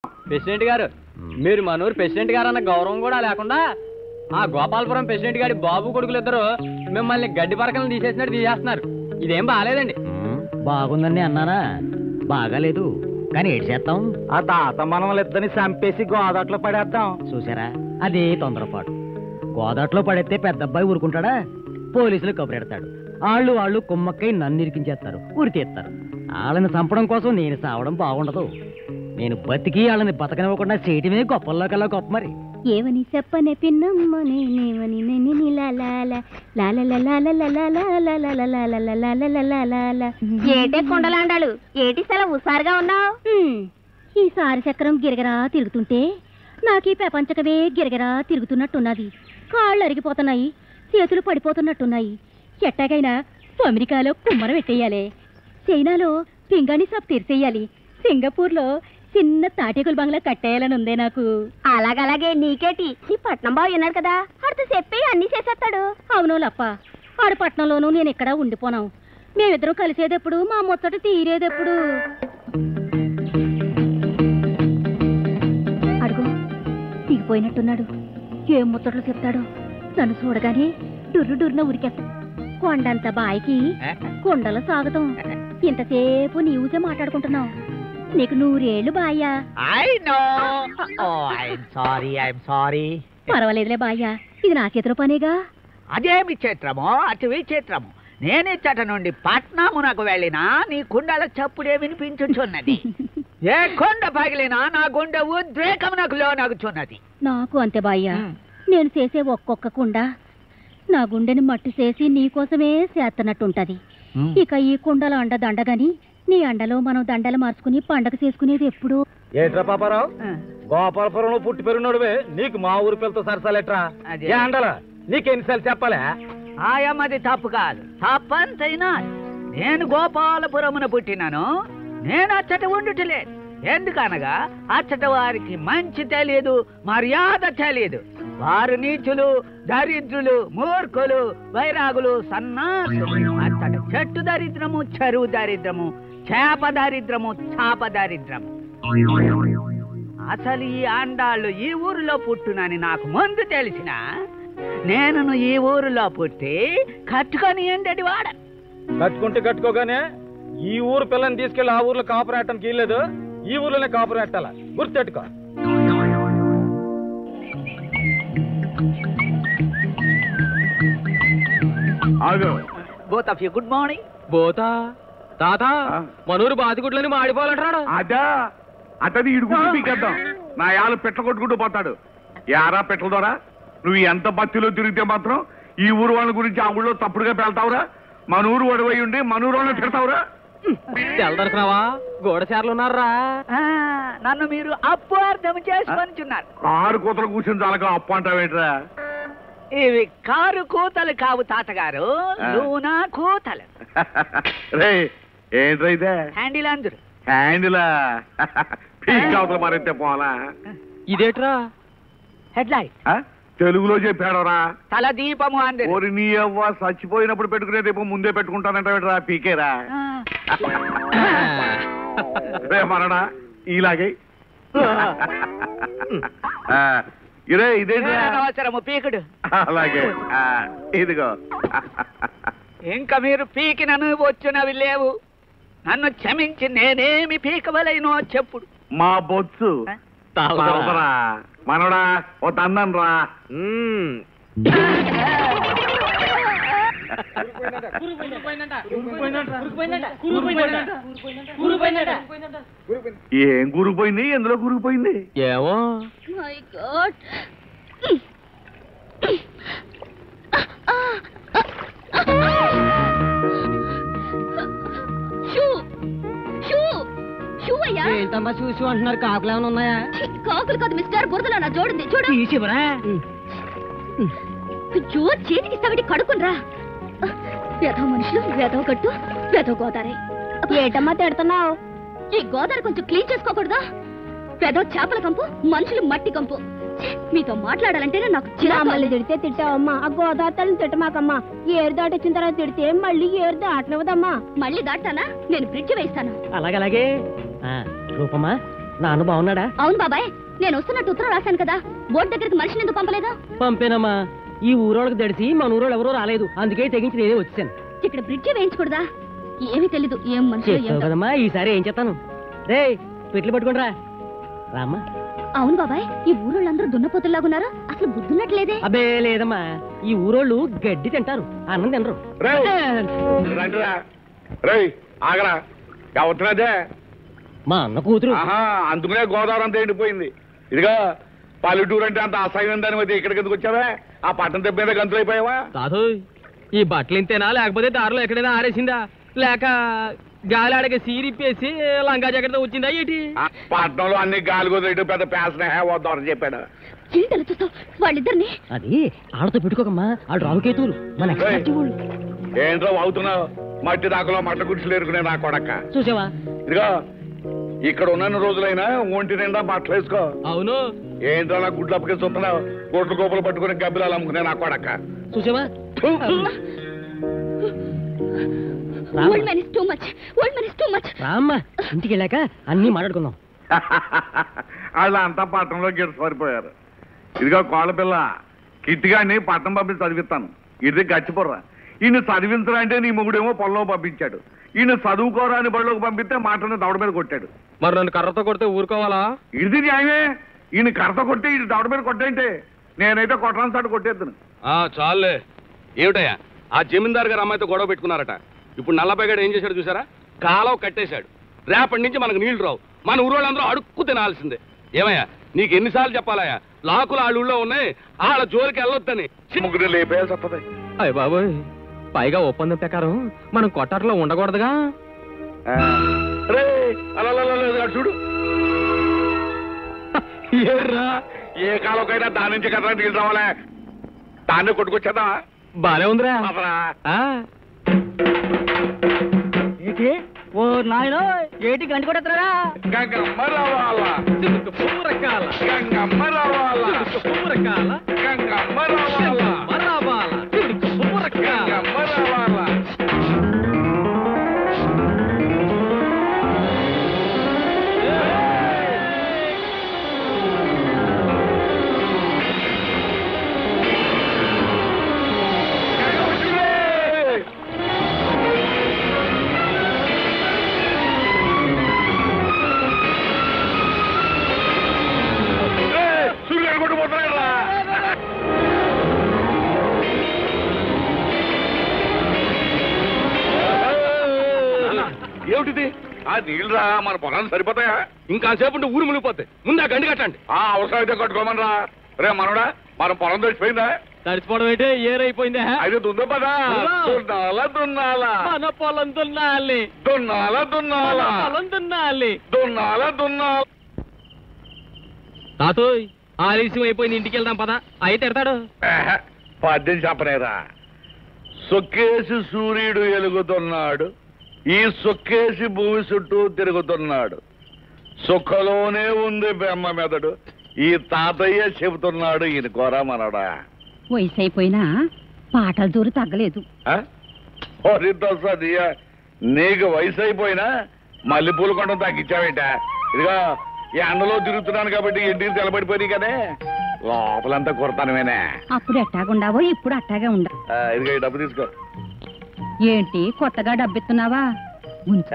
President గారు మీరు మనూరు president గారు అన్న గౌరవం కూడా లేకుండా ఆ గోపాలపురం ప్రెసిడెంట్ గారి బాబు కొడుకులు ఇద్దరు మిమ్మల్ని గడ్డి పరకలను తీసేసినట్టు తీసేస్తున్నారు ఇదేం బాగాలేదండి బాగుందని అన్నానా బాగాలేదు కానీ ఏడు చేస్తాం ఆ తాత మనల్ని ఇద్దరిని చంపేసి గోదాట్లో పడేద్దాం చూసారా అదే తొందరపాటు గోదాట్లో పడేస్తే పెద్ద అబ్బాయి ఊరుకుంటాడా పోలీసులు కబురెడతాడు వాళ్ళు వాళ్ళు కుమ్మక్కై నన్ను ఇరికించేస్తారు ఉరి తీస్తారు వాళ్ళని చంపడం కోసం నేను సావడం బాగుండదు నేను బతికి వాళ్ళని బతకనివ్వకుండా చేయటమే గొప్పల్లో కల్లా గొప్ప మరి ఏవని చెప్పనే పిన్నమ్మ నేనేవని నెని ఏటే కొండలాండాలు ఏటి సెలవు హుషారుగా ఉన్నావు ఈసారి చక్రం గిరగరా తిరుగుతుంటే నాకు ఈ ప్రపంచకమే గిరగరా తిరుగుతున్నట్టున్నది కాళ్ళు అరిగిపోతున్నాయి చేతులు పడిపోతున్నట్టున్నాయి ఎట్టాగైనా అమెరికాలో కుమ్మరం పెట్టేయాలి చైనాలో పింగాణి షాప్ తెరిసేయాలి సింగపూర్లో చిన్న తాటేకుల బంగ్లా కట్టేయాలని ఉందే నాకు అలాగలాగే నీకేటి నీ పట్నం బాబు ఉన్నాడు కదా ఆడితో చెప్పి అన్ని చేసేస్తాడు అవును లప్ప ఆడు పట్నంలోనూ నేను ఇక్కడ ఉండిపోనాం మేమిద్దరం కలిసేదెప్పుడు మా ముచ్చట తీరేదెప్పుడు అడుగు దిగిపోయినట్టున్నాడు ఏం ముచ్చట్లు చెప్తాడో నన్ను చూడగానే డుర్రు డుర్రున ఉరికేస్తా కొండంత బాయికి కొండల సాగతం ఇంతసేపు నీవుసే మాట్లాడుకుంటున్నావు నీకు నూరేళ్ళు బాయ్యా I know oh I'm sorry I'm sorry పర్వాలేదులే బాయ్యా ఇది నా చేతిలో పనేగా అదేమి చిత్రమో అటు విచిత్రము నేనే చట నుండి పట్నమునకు వెళ్ళినా నీ కుండల చప్పుడే వినిపించుచున్నది ఏ కొండ పగిలినా నా గుండె ఉద్రేకమునకు లోనగుచున్నది నాకు అంతే బాయ్యా నేను చేసే ఒక్కొక్క కుండ నా గుండెని మట్టి చేసి నీకోసమే చేస్తున్నట్టుంటది ఇక ఈ కుండల అండ దండగని నీ అండలో మనం దండలు మార్చుకుని పండగ చేసుకునేది ఎప్పుడు ఏట్రా పాపారావు గోపాలపురంలో పుట్టి పెరిగినోడువే నీకు మా ఊరి పిల్లతో సరసాలెట్రా అదే. ఏ అండలా నీకెన్నిసార్లు చెప్పాలా ఆయమది తప్పు కాదు తప్పంతైనా నేను గోపాలపురమున పుట్టినాను నేను అచ్చట ఉండుటలేదు ఎందుకనగా అచ్చట వారికి మంచి తెలియదు మర్యాద తెలియదు వారు నీచులు దరిద్రులు మూర్ఖులు వైరాగులు సన్నాసులు అచ్చట చెట్టు దరిద్రము చెరువు దరిద్రము చేప దరిద్రము చాప దరిద్రము అసలు ఈ ఆండాళ్ళు ఈ ఊరిలో పుట్టునని నాకు ముందు తెలిసిన నేను ఈ ఊరిలో పుట్టి కట్టుకొని ఏంటది వాడ కట్టుకుంటే కట్టుకోగానే ఈ ఊరు పిల్లని తీసుకెళ్లి ఆ ఊర్లో కాపురేయటానికి వీల్లేదు ఈ ఊర్లోనే కాపురేట్టాల గుర్తెట్టుకో ఆగు both of you good morning బోతా తాత మనూరు బాతిగుడ్లని మాడిపోవాలంటున్నాడు అదా అతని ఇడుగుంటూ పీకేద్దాం నా యాలు పెట్ట కొట్టుకుంటూ పోతాడు యారా పెట్టల ద్వారా నువ్వు ఎంత బత్తిలో తిరిగితే మాత్రం ఈ ఊరు వాళ్ళ గురించి ఆ ఊళ్ళో తప్పుడుగా పెళ్తావురా మన ఊరు ఒడవై ఉండి మన ఊరు వాళ్ళని తిడతావురా తెల్లదరుకున్నావా గోడచారులు ఉన్నారా నన్ను మీరు అప్పు అర్థం చేసుకొనిచున్నారు కారు కూతలు కూర్చుని చాలక అప్పు అంటావేంట్రా ఇవి కారు కూతలు కావు తాతగారు ఆ. లూనా కూతలు రే ఏంట్రా ఇదే హ్యాండిల్ అందరు హ్యాండిలా పీక్ అవతల మరైతే పోలా ఇదేట్రా హెడ్ లైట్ ఆ? తెలుగులో చెప్పాడరా తల దీపము అందరు ఓరి నీ అవ్వ చచ్చిపోయినప్పుడు పెట్టుకునే దీపం ముందే పెట్టుకుంటానంటావేట్రా పీకేరా రే మరణ ఇలాగే ఆ, ఇదే ఇదేంటి అవసరము పీకుడు అలాగే ఆ, ఇదిగో ఇంకా మీరు పీకినను వచ్చినవి లేవు నన్ను క్షమించి నేనేమి పీకవలేనో చెప్పుడు మా బొత్సు తలదరా. మనోడా ఓ తందన్ రా ఏం గురిపోయింది ఎందులో గురిపోయింది ఏమో my God shoo shoo shoo అయ్యా ఏంటమ్మా చూసి అంటున్నారు కాకులు ఏమైనా ఉన్నాయా ఛీ, కాకులు కాదు మిస్టర్ బురదలో నా జోడింది చూడు తీసివరా అయ్యో చేతికి ఇస్తావిటి కడుకునరా వేధవ మనుషులు వేధవ గట్టు వేధవ గోదావరి ఏటమ్మా తిడుతున్నావు ఈ గోదావరి కొంచెం క్లీన్ చేసుకోకూడదా వేధవ చేపల కంపు మనుషులు మట్టి కంపు ఛీ, మీతో మాట్లాడాలంటేనే నాకు మళ్ళీ తిడితే తిట్టావమ్మా ఆ గోదావరిని తిట్టమాకమ్మా ఏరు దాటొచ్చిన తర్వాత తిడితే మళ్ళీ ఏరు దాటనివ్వదమ్మా మళ్ళీ దాటానా నేను బ్రిడ్జ్ వేస్తాను అలాగలాగే ఆ, రూపమ్మా నాన్న బాగున్నాడా అవును బాబాయ్ నేను వస్తున్నట్టు ఉత్తరం రాశాను కదా బోర్డు దగ్గరికి మనిషిని ఎందుకు పంపలేదు పంపేనమ్మా ఈ ఊరోళ్ళకి దడిసి మన ఊరోళ్ళు ఎవరో రాలేదు అందుకే తెగించి నేనే వచ్చాను ఇక్కడ బ్రిడ్జి వేయించకూడదా ఏమీ తెలీదు ఏం మనుషులు చెప్పావు కదమ్మా ఈసారి ఏం చేస్తాను రే పెట్లు పట్టుకుంట్రా రామ్మా అవును బాబాయ్ ఈ ఊరోళ్ళందరూ దున్నపోతుల్లాగున్నారు అసలు బుద్ధున్నట్లేదే అబ్బే లేదమ్మా ఈ ఊరోళ్ళు గడ్డి తింటారు అన్నం తినరు రేయ్ రండిరా రేయ్ ఆగరా ఎవరినదే మా అన్న కూతురు ఆహా అందుకనే గోదావరి అంతా ఎండిపోయింది ఇదిగా పల్లెటూరు అంటే అంత అసహ్యం దాని మధ్య ఇక్కడికి ఎందుకు వచ్చావా ఆ పట్టణం దెబ్బ మీద గంతులు అయిపోయావా కాదు ఈ బట్టలు ఇంతేనా లేకపోతే దారిలో ఎక్కడైనా ఆరేసిందా లేక గాలి ఆడక సీరిప్పేసి లంగా జాకెట్తో వచ్చిందా ఏంటి ఆ పట్టణంలో అన్ని గాలి కుదిరేటు పెద్ద పేసన వద్దామని చెప్పాడు ఏంటలా చూస్తావు వాళ్ళిద్దరిని అది ఆడతో పెట్టుకోకమ్మా ఆడు రావుకేతువులు మన ఎక్స్పర్ట్ వాళ్ళు ఏంట్రా అవుతున్నావు మట్టి దాకలో మట్ట గుడిసెలు ఎరుకునే నా కొడక చూసావా ఇదిగో ఇక్కడ ఉన్న రోజులైనా ఒంటి నిండా బట్టలు వేసుకో అవును ఏంట్రా నా గుడ్లు అప్పకే చూస్తున్నావు గుడ్లు గోపులు పట్టుకుని గబ్బిలాలు అమ్ముకునే నా కొడక చూసావా థు. రామ్మా old man is too much old man is too much రామ్మా ఇంటికి వెళ్ళాక అన్నీ మాట్లాడుకుందాం వాళ్ళు అంతా పట్టణంలో గిట్ట సరిపోయారు ఇదిగో కోళ్ళ పిల్ల కిట్టిగాని పట్టణం పంపించి చదివిస్తాను ఇది గచ్చిపోర్రా ఈయన చదివించరా అంటే నీ మొగుడేమో పొలంలో పంపించాడు ఈయన చదువుకోరా అని బడిలోకి పంపిస్తే మాటను దవడ మీద కొట్టాడు మరి నన్ను కర్రతో కొడితే ఊరుకోవాలా ఇది న్యాయమే ఈయన కర్త కొట్టి ఈయన దవడ మీద కొట్టేంటే నేనైతే కొట్టడానికి తాడు కొట్టేద్దును ఆ చాలే ఏమిటయ్యా ఆ జమీందార్ గారు అమ్మాయితో గొడవ పెట్టుకున్నారట ఇప్పుడు నల్లబైగాడు ఏం చేశాడు చూసారా కాలువ కట్టేశాడు రేపటి నుంచి మనకు నీళ్లు రావు మన ఊరోళ్ళందరూ అడుక్కు తినాల్సిందే ఏమయ్యా నీకు ఎన్నిసార్లు చెప్పాలయ్యా లాకులు వాళ్ళ ఊళ్ళో ఉన్నాయి వాళ్ళ జోలికి వెళ్ళొద్దని ముగ్గురు లేపేయాల్సి వస్తుంది అయ్య బాబోయ్ పైగా ఒప్పందం ప్రకారం మనం కొట్టాట్లో ఉండకూడదుగా ఆ, రే అలా అలా, అలా, అలా, అటు చూడు ఏర్రా ఏ కాలంకైనా దాని నుంచి కదా నీళ్ళు రావాలే దాన్ని కొట్టుకొచ్చేదా బానే ఉందిరా అసలా ఆ, ఏంటి ఓ నాయనో ఏటి గంట కొట్టరా గంగమ్మ రావాలా చిలుక పువ్వు రకాల, గంగమ్మ రావాలా చిలుక పువ్వు రకాల, గంగమ్మ రావాలా మరాబాల, చిలుక పువ్వు రకాల. గంగమ్మ రావాలా సూర్యుడు కొట్టుకుపోతున్నాడు ఏమిటిది ఆ నీళ్ళు రా మన పొలాన్ని సరిపోతాయా ఇంకా సేపు ఉంటే ఊరు మునిగిపోతాయి ముందు ఆ గండి కట్టండి ఆ అవసరం అయితే కట్టుకోమనరా రే మనోడా మన పొలం తెచ్చిపోయిందా తడిసిపోవడం ఏంటి ఏరైపోయిందా అయితే దుంద పదా దున్నాలా దున్నాలా మన పొలం దున్నాలి దున్నాలా మన దున్నాలా పొలం దున్నాలి దున్నాలా దున్నాలా తాతోయ్ ఆలస్యం అయిపోయింది ఇంటికి వెళ్దాం పదా అయితే ఎడతాడు ఏహె, పద్యం చెప్పనేరా సొక్కేసి సూర్యుడు ఎలుగుతున్నాడు ఈ సొక్కేసి భూమి చుట్టూ తిరుగుతున్నాడు సుఖలోనే ఉంది బెమ్మ మెదడు ఈ తాతయ్య చెబుతున్నాడు ఈయన కోరా మనడా వయసు అయిపోయినా పాటల జోరు తగ్గలేదు సదియా నీకు వయసు అయిపోయినా మల్లెపూల కొండం తగ్గించావేట ఇదిగా ఈ ఎండలో తిరుగుతున్నాను కాబట్టి ఇంటికి తెలబడిపోయి కదే లోపలంతా కుడతానమేనే అప్పుడు ఎట్టాగుండావో ఇప్పుడు అట్టాగే ఉండ ఆ, ఇదిగో ఈ డబ్బు తీసుకో ఏంటి కొత్తగా డబ్బిస్తున్నావా ఉంచు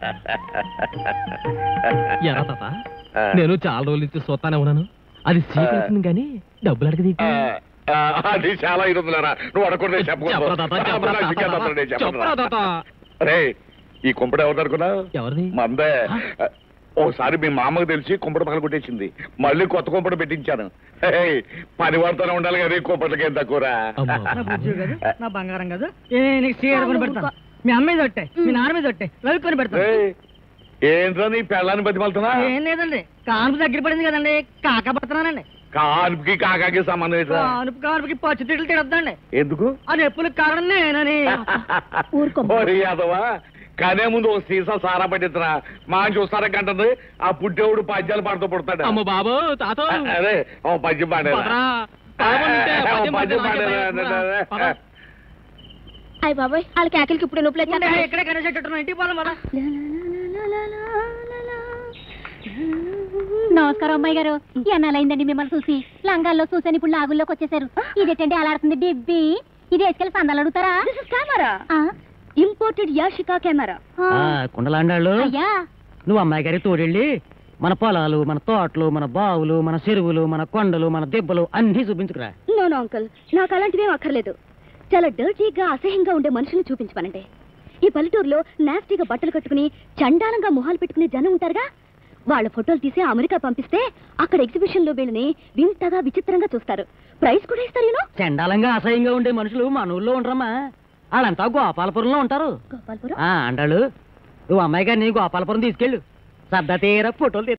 ఎరా తాత ఆ. నేను చాలా రోజుల నుంచి చూస్తానే ఉన్నాను అది సీక్రెట్ గానీ డబ్బులు అడగది ఆ, ఆ, అది చాలా ఇది ఉందిలేరా నువ్వు అడగకూడదు చెప్పరా తాత, చెప్పరా తాత, చెప్పరా తాత. రే ఈ కుంపడు ఎవరు అనుకున్నావు ఎవరిది మందే ఓసారి మీ మామకు తెలిసి కుంపడు పగల కొట్టేసింది మళ్ళీ కొత్త కుంపడు పెట్టించాను హే, పని వాడుతూనే ఉండాలి కదా ఈ కుంపటికి ఏం తక్కువరా అమ్మా. నా బుజ్జి కాదు నా బంగారం కాదు ఏ, నీకు సీర కొని పెడతాను మీ అమ్మ మీద ఒట్టే మీ నాన్న మీద ఒట్టే రవి కొని పెడతాను రేయ్, ఏంట్రా నీ పెళ్ళాన్ని బతిమలుతున్నా ఏం లేదండి కానుపు దగ్గర పడింది కదండి కాక పడుతున్నానండి కాన్పుకి కాకాకి సంబంధం ఏంట్రా కానుపు కానుపుకి పచ్చి తిట్లు తిడద్దండి ఎందుకు ఆ నొప్పులకు కారణం నేనని ఓరి యాదవా కనే ముందు ఒక సీసా సారా పట్టించరా మా చూస్తారా గంటది ఆ పుట్టేవుడు పద్యాలు పాడుతూ పుడతాడు అమ్మ బాబు తాత అదే ఓ పద్యం పాడేరా పదరా. పాడమంటే ఓ పద్యం పద్యం పాడితే నాకే పాడేరా భయం వేస్తుందిరా. పద. అయ్య బాబాయ్ వాళ్ళకి ఆకలికి ఇప్పుడు నొప్పులు ఉండే, వచ్చేస్తాయి. ఇక్కడే కనేసేటట్టున్నా ఇంటికి పోదాం కదా లా, లా, లా, లా, లా, లా, లా, లా. నమస్కారం అమ్మాయి గారు ఎన్నాలైందండి మిమ్మల్ని చూసి లంగాల్లో చూసాను ఇప్పుడు లాగుల్లోకి వచ్చేసారు ఇదేంటండి అలా ఆడుతుంది డిబ్బి ఇది వేసుకెళ్ళి సందాలు అడుగుతారా కెమెరా ఇంపోర్టెడ్ యాషికా కెమెరా ఆ, కుండలాండాళ్ళు అయ్యా నువ్వు అమ్మాయి గారి తోడెళ్ళి మన పొలాలు మన తోటలు మన బావులు మన చెరువులు మన కొండలు మన దెబ్బలు అన్నీ చూపించుకురా నో నో అంకుల్ నాకు అలాంటివేం అక్కర్లేదు చాలా డర్టీగా అసహ్యంగా ఉండే మనుషుల్ని చూపించమనండి ఈ పల్లెటూరులో నాస్టీగా బట్టలు కట్టుకుని చండాలంగా మొహాలు పెట్టుకునే జనం ఉంటారుగా వాళ్ళ ఫోటోలు తీసి అమెరికా పంపిస్తే అక్కడ ఎగ్జిబిషన్ లో వీళ్ళని వింతగా విచిత్రంగా చూస్తారు ప్రైజ్ కూడా ఇస్తారు యూనో చండాలంగా అసహ్యంగా ఉండే మనుషులు మన ఊళ్ళో ఉండరమ్మా వాళ్ళంతా గోపాలపురంలో ఉంటారు గోపాల్పురం ఆ అండాళ్ళు నువ్వు అమ్మాయి గారిని గోపాలపురం తీసుకెళ్ళు సర్దా తీర ఫోటోలు